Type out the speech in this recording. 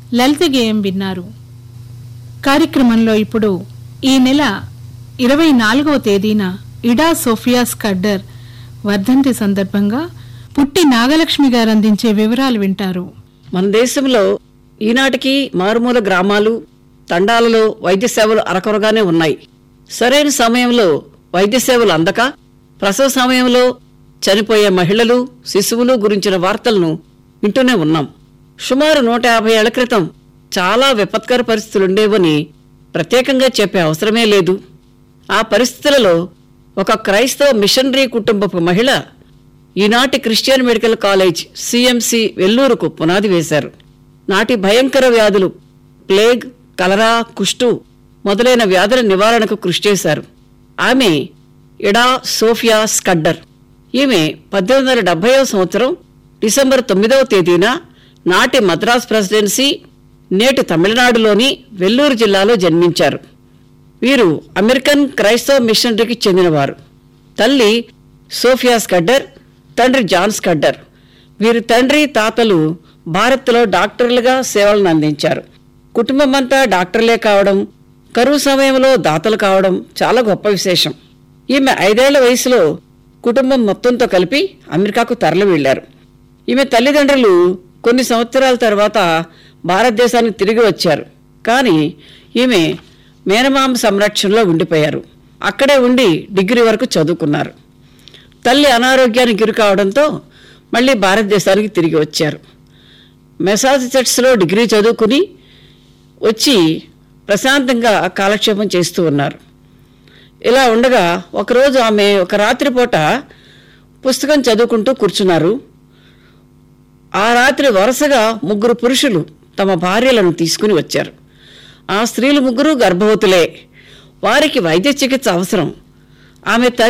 లలిత గేయం విన్నారు కార్యక్రమంలో ఇప్పుడు ఈ నెల ఇరవై నాలుగవ తేదీన ఇడా సోఫియా స్కడ్డర్ వర్ధంతి సందర్భంగా పుట్టి నాగలక్ష్మి గారు అందించే వివరాలు వింటారు మన దేశంలో ఈనాటికి మారుమూల గ్రామాలు తండాలలో వైద్య సేవలు అరకొరగానే ఉన్నాయి సరైన సమయంలో వైద్య సేవలు అందక ప్రసవ సమయంలో చనిపోయే మహిళలు శిశువులు గురించిన వార్తలను వింటూనే ఉన్నాం సుమారు నూట యాభై ఏళ్ల క్రితం చాలా విపత్కర పరిస్థితులుండేవని ప్రత్యేకంగా చెప్పే అవసరమే లేదు ఆ పరిస్థితులలో ఒక క్రైస్తవ మిషనరీ కుటుంబపు మహిళ ఈనాటి క్రిస్టియన్ మెడికల్ కాలేజ్ సిఎంసి వెల్లూరుకు పునాది వేశారు నాటి భయంకర వ్యాధులు ప్లేగ్ కలరా కుష్టు మొదలైన వ్యాధుల నివారణకు కృషి చేశారు ఆమె ఇడా సోఫియా స్కడ్డర్ ఈమె పద్దెనిమిది వందల డెబ్బైవ సంవత్సరం డిసెంబర్ తొమ్మిదవ తేదీన నాటి మద్రాస్ ప్రెసిడెన్సీ నేటి తమిళనాడులోని వెల్లూరు జిల్లాలో జన్మించారు వీరు అమెరికన్ క్రైస్తవ మిషనరీకి చెందినవారు తల్లి సోఫియా స్కడ్డర్ తండ్రి జాన్ స్కడ్డర్ వీరి తండ్రి తాతలు భారత్లో డాక్టర్లుగా సేవలను అందించారు కుటుంబమంతా డాక్టర్లే కావడం కరువు సమయంలో దాతలు కావడం చాలా గొప్ప విశేషం ఈమె ఐదేళ్ల వయసులో కుటుంబం మొత్తంతో కలిపి అమెరికాకు తరలి వెళ్లారు ఈమె తల్లిదండ్రులు కొన్ని సంవత్సరాల తర్వాత భారతదేశానికి తిరిగి వచ్చారు కానీ ఈమె మేనమామ సంరక్షణలో ఉండిపోయారు అక్కడే ఉండి డిగ్రీ వరకు చదువుకున్నారు తల్లి అనారోగ్యానికి గురి కావడంతో మళ్ళీ భారతదేశానికి తిరిగి వచ్చారు మెసాచుసెట్స్లో డిగ్రీ చదువుకుని వచ్చి ప్రశాంతంగా కాలక్షేపం చేస్తూ ఉన్నారు ఇలా ఉండగా ఒకరోజు ఆమె ఒక రాత్రిపూట పుస్తకం చదువుకుంటూ కూర్చున్నారు ఆ రాత్రి వరుసగా ముగ్గురు పురుషులు తమ భార్యలను తీసుకుని వచ్చారు ఆ స్త్రీలు ముగ్గురు గర్భవతులే వారికి వైద్య చికిత్స అవసరం ఆమె తండ్రి